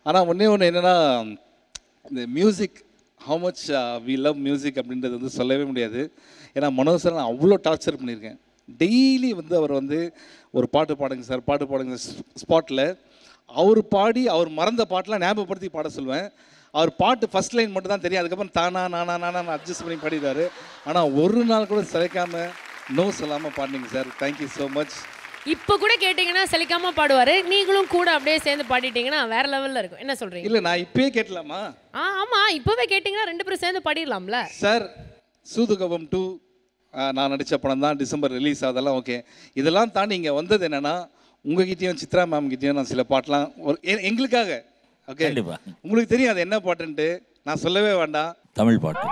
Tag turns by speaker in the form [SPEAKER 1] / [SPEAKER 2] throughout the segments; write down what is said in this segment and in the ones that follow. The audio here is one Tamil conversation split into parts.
[SPEAKER 1] ஆனால் ஒன்றே ஒன்று என்னென்னா இந்த music how much we love music அப்படின்றது வந்து சொல்லவே முடியாது ஏன்னா மனோஜ் சார் நான் அவ்வளோ டார்ச்சர் பண்ணியிருக்கேன் டெய்லி வந்து அவர் வந்து ஒரு பாட்டு பாடுங்க சார் பாட்டு பாடுங்க ஸ்பாட்டில் அவர் பாடி அவர் மறந்த பாட்டெலாம் ஞாபகப்படுத்தி பாட சொல்லுவேன் அவர் பாட்டு ஃபர்ஸ்ட் லைன் மட்டும் தான் தெரியும் அதுக்கப்புறம் தானா நானா நானா அட்ஜஸ்ட் பண்ணி பாடிடுவார் ஆனால் ஒரு நாள் கூட சிலைக்காம நோ சொல்லாமல் பாடினீங்க சார் தேங்க்யூ ஸோ மச்
[SPEAKER 2] இப்போ கூட கேட்டிங்கன்னா சலிக்காம பாடுவாரு நீங்களும் கூட அப்படியே சேர்ந்து பாடிட்டீங்கன்னா வேற லெவல்ல இருக்கும் என்ன சொல்றீங்க
[SPEAKER 1] இல்லை நான் இப்பயே கேட்டலாமா
[SPEAKER 2] ஆ ஆமா இப்போவே கேட்டிங்கன்னா ரெண்டு பேரும் சேர்ந்து பாடிடலாம்ல
[SPEAKER 1] சார் சூதுகவம் டூ நான் நடித்த படம் தான் டிசம்பர் ரிலீஸ் அதெல்லாம் ஓகே இதெல்லாம் தாண்டி இங்கே வந்தது என்னென்னா உங்ககிட்டயும் சித்ரா மேம் கிட்டேயும் நான் சில பாட்டெலாம் ஒரு எ- எங்களுக்காக ஓகே
[SPEAKER 3] கண்டிப்பா.
[SPEAKER 1] உங்களுக்கு தெரியும் அது என்ன பாட்டுன்ட்டு நான் சொல்லவே வேண்டாம்
[SPEAKER 3] தமிழ் பாட்டு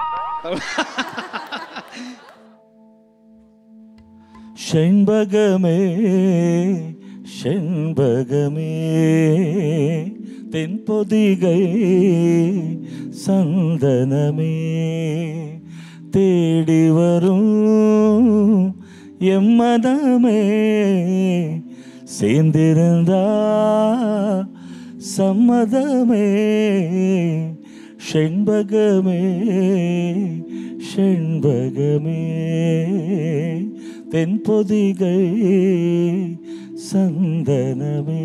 [SPEAKER 3] செண்பகமே செண்பகமே தென்பொதிகை சந்தனமே தேடி வரும் எம்மதமே சேர்ந்திருந்தா சம்மதமே செண்பகமே செண்பகமே தென்பொதிகை சந்தனமே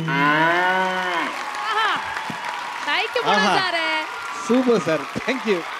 [SPEAKER 2] thank you sir
[SPEAKER 1] super sir thank you